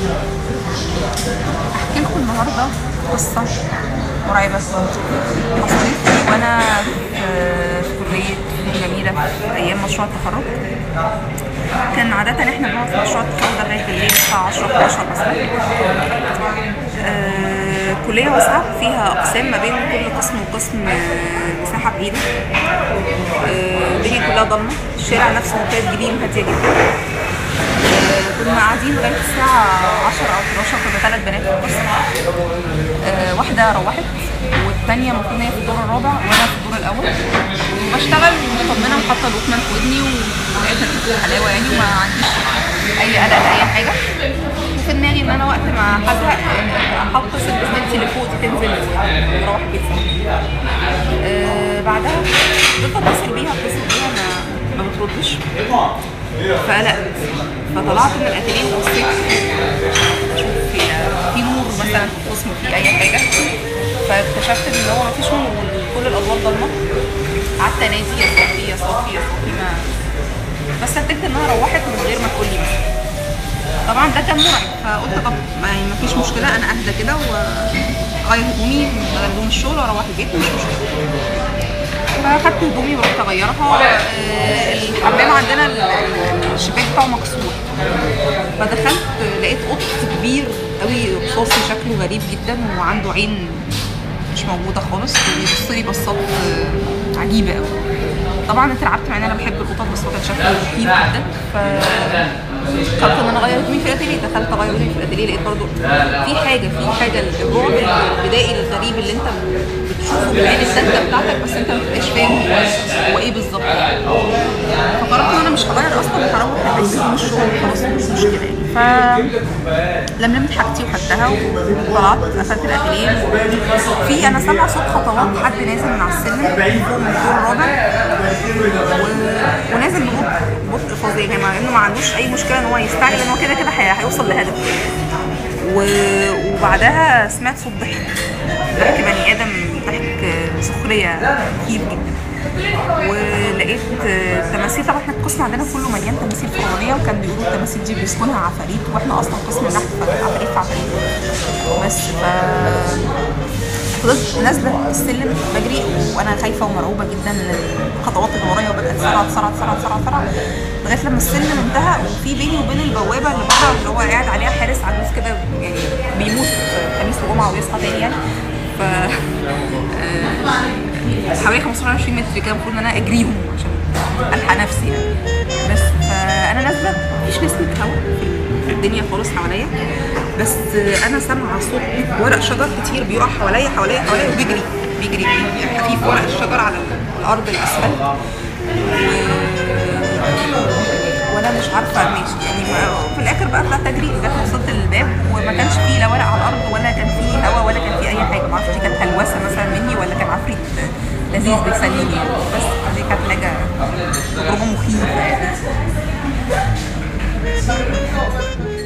احكي لكم النهارده قصه مرعبه حصلت لي وانا في في كليه فنون جميله في ايام مشروع التخرج كان عادة احنا بنقعد في مشروع التخرج ده لغاية بالليل الساعة 10 11 مثلا آه، كلية واسعة فيها أقسام ما بين كل قسم وقسم آه، مساحة بعيدة آه، الدنيا كلها ضلمة الشارع نفسه منطقة جليم هادية جدا آه، كنا قاعدين لغاية الساعة 10 أو 11 كنا ثلاث بنات في القسم آه، واحدة روحت والتانية المفروض إن هي في الدور الرابع وأنا في الدور الأول بشتغل مطمنة وحاطة الوكمان في ودني ولقيت الحلاوة يعني وما عنديش أي قلق لأي حاجة وفي دماغي إن أنا وقت ما هزهق آه، أحط سلسلتي اللي فوق دي تنزل وأروح البيت سوا. آه، بعدها فضلت أتصل بيها أتصل بيها ما ما بتردش فقلقت فطلعت من الاتيليه وبصيت اشوف في في نور مثلا في القسم في اي حاجه فاكتشفت ان هو مفيش نور كل الاضواء ضلمه قعدت انادي يا صوتي يا صوتي يا صوتي ما بس صدقت انها روحت من غير ما تقول لي مثلا طبعا ده كان مرعب فقلت طب ما يعني مفيش مشكله انا اهدى كده واغير هدومي بدل هدوم الشغل واروح البيت مش مشكله فاخدت هدومي ورحت اغيرها آه، الحمام عندنا ال- ال- الشباك بتاعه مكسور فدخلت لقيت قط كبير قوي رصاصي شكله غريب جدا وعنده عين مش موجوده خالص وبيبص لي بصات آه، عجيبه قوي طبعا اترعبت مع ان انا بحب القطط بس هو كان شكله مخيف جدا ف قررت ان انا اغير هدومي في الاتيليه دخلت اغير هدومي في الاتيليه لقيت برضو في حاجه في حاجه الرعب البدائي الغريب اللي انت بتشوفه بالعين السادسه بتاعتك بس انت ما بتبقاش فاهم هو هو ايه بالظبط يعني فقررت ان انا مش هغير اصلا هروح البيت من الشغل خلاص مش مشكله يعني ف لملمت حاجتي وخدتها وطلعت قفلت الاتيليه في انا سامعه صوت خطوات حد نازل من على السلم فوق من الدور الرابع و... ونازل ببطء بطء فظيع يعني مع انه ما عندوش اي مشكله ان هو يستعجل ان هو كده كده هي- هيوصل لهدفه و... وبعدها سمعت صوت ضحك ضحك بني ادم ضحك سخريه كتير جدا ولقيت تماثيل طبعا احنا القسم عندنا كله مليان تماثيل فرعونيه وكان بيقولوا التماثيل دي بيسكنها عفاريت واحنا اصلا قسم نحت عفاريت في عفاريت بس ف فضلت نازله السلم بجري وانا خايفه ومرعوبه جدا من الخطوات اللي ورايا وبدات اسرع اسرع اسرع اسرع اسرع لغايه لما السلم انتهى وفي بيني وبين البوابه اللي بره اللي هو قاعد عليها حارس عجوز كده يعني بيموت في خميس وجمعه ويصحى تاني يعني ف آه، حوالي 15 20 متر كده المفروض ان انا اجريهم عشان الحق نفسي يعني بس فانا نازله مفيش نسمه هوا في الدنيا خالص حواليا بس انا سامعه صوت ورق شجر كتير بيقع حواليا حواليا حواليا وبيجري بيجري يعني خفيف ورق الشجر على الارض الاسفلت و- وانا مش عارفه ماشي يعني ما- في الاخر بقى طلعت اجري لغايه ما وصلت للباب وما كانش فيه لا ورق على الارض ولا كان فيه هوا ولا كان فيه اي حاجه ما اعرفش دي كانت هلوسه مثلا مني ولا كان عفريت لذيذ بيسليني يعني بس دي كانت حاجه تجربه مخيفه يعني